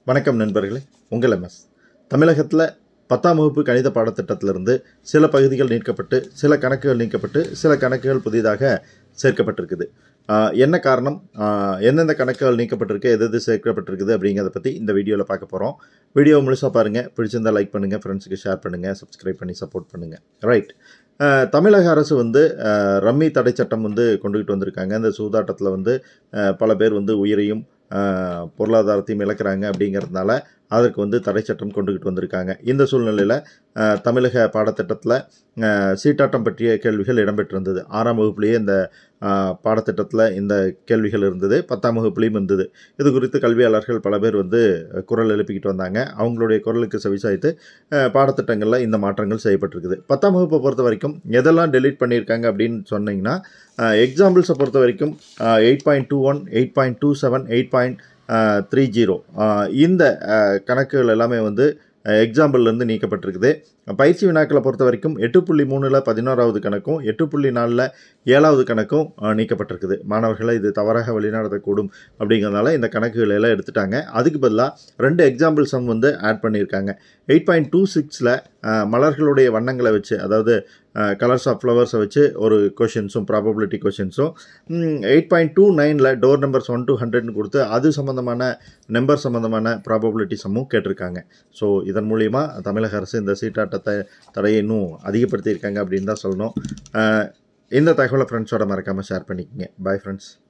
வணக்கம் நண்பர்களே உங்கள் எம்எஸ் தமிழகத்தில் பத்தாம் வகுப்பு கணித பாடத்திட்டத்திலிருந்து சில பகுதிகள் நீக்கப்பட்டு சில கணக்குகள் நீக்கப்பட்டு சில கணக்குகள் புதிதாக சேர்க்கப்பட்டிருக்குது ஆஹ் என்ன காரணம் ஆஹ் எந்தெந்த கணக்குகள் நீக்கப்பட்டிருக்கு எது எது சேர்க்கப்பட்டிருக்குது அப்படிங்கிறத பற்றி இந்த வீடியோவில் பார்க்க போகிறோம் வீடியோ முழுசாக பாருங்கள் பிடிச்சிருந்தா லைக் பண்ணுங்கள் ஃப்ரெண்ட்ஸுக்கு ஷேர் பண்ணுங்கள் சப்ஸ்கிரைப் பண்ணி சப்போர்ட் பண்ணுங்கள் ரைட் தமிழக அரசு வந்து ஆஹ் ரம்மி தடை சட்டம் வந்து கொண்டுகிட்டு வந்திருக்காங்க இந்த சூதாட்டத்தில் வந்து ஆஹ் பல பேர் வந்து உயிரையும் ஆஹ் பொருளாதாரத்தையும் இழக்கிறாங்க அப்படிங்கிறதுனால அதற்கு வந்து தடை சட்டம் கொண்டுகிட்டு வந்திருக்காங்க இந்த சூழ்நிலையில் தமிழக பாடத்திட்டத்தில் சீட்டாட்டம் பற்றிய கேள்விகள் இடம்பெற்றிருந்தது ஆறாம் வகுப்புலேயே இந்த ஆஹ் பாடத்திட்டத்தில் இந்த கேள்விகள் இருந்தது பத்தாம் வகுப்புலேயும் இருந்தது இது குறித்து கல்வியாளர்கள் பல பேர் வந்து குரல் எழுப்பிக்கிட்டு வந்தாங்க அவங்களுடைய குரலுக்கு செவிசாய்த்து ஆஹ் பாடத்திட்டங்களில் இந்த மாற்றங்கள் செய்யப்பட்டிருக்குது பத்தாம் வகுப்பை பொறுத்த வரைக்கும் எதெல்லாம் டெலீட் பண்ணியிருக்காங்க அப்படின்னு சொன்னீங்கன்னா எக்ஸாம்பிள்ஸை பொறுத்த வரைக்கும் eight point two one eight point two seven eight point three zero இந்த ஆஹ் கணக்குகள் எல்லாமே வந்து எக்ஸாம்பிள்லேருந்து நீக்கப்பட்டிருக்குது பயிற்சி வினாக்களை பொறுத்த வரைக்கும் எட்டு புள்ளி மூணில் பதினோராவது கணக்கும் எட்டு புள்ளி நாலில் ஏழாவது கணக்கும் ஆஹ் நீக்கப்பட்டிருக்குது மாணவர்களை இது தவறாக வழிநடத்தக்கூடும் அப்படிங்கிறதுனால இந்த கணக்குகள் எல்லாம் எடுத்துட்டாங்க அதுக்கு பதிலாக ரெண்டு எக்ஸாம்பிள் சம் வந்து ஆட் பண்ணியிருக்காங்க எயிட் பாயிண்ட் டூ சிக்ஸில் மலர்களுடைய வண்ணங்களை வச்சு அதாவது கலர்ஸ் ஆஃப் ஃப்ளவர்ஸை வச்சு ஒரு கொஷின்ஸும் ப்ராபபிலிட்டி கொஷின்ஸும் எயிட் பாயிண்ட் டூ நைனில் டோர் நம்பர்ஸ் ஒன் டூ ஹண்ட்ரட்னு கொடுத்து அது சம்மந்தமான நம்பர் சம்மந்தமான ப்ராபபிலிட்டி சம்மும் கேட்டிருக்காங்க ஸோ இதன் மூலிமா தமிழக அரசு இந்த சீட்டாட்டத்தை தடையை இன்னும் அதிகப்படுத்தியிருக்காங்க அப்படின்னு தான் சொல்லணும் அஹ் இந்த தகவலை ஃப்ரெண்ட்ஸோட மறக்காமல் ஷேர் பண்ணிக்கங்க பாய் ஃப்ரெண்ட்ஸ்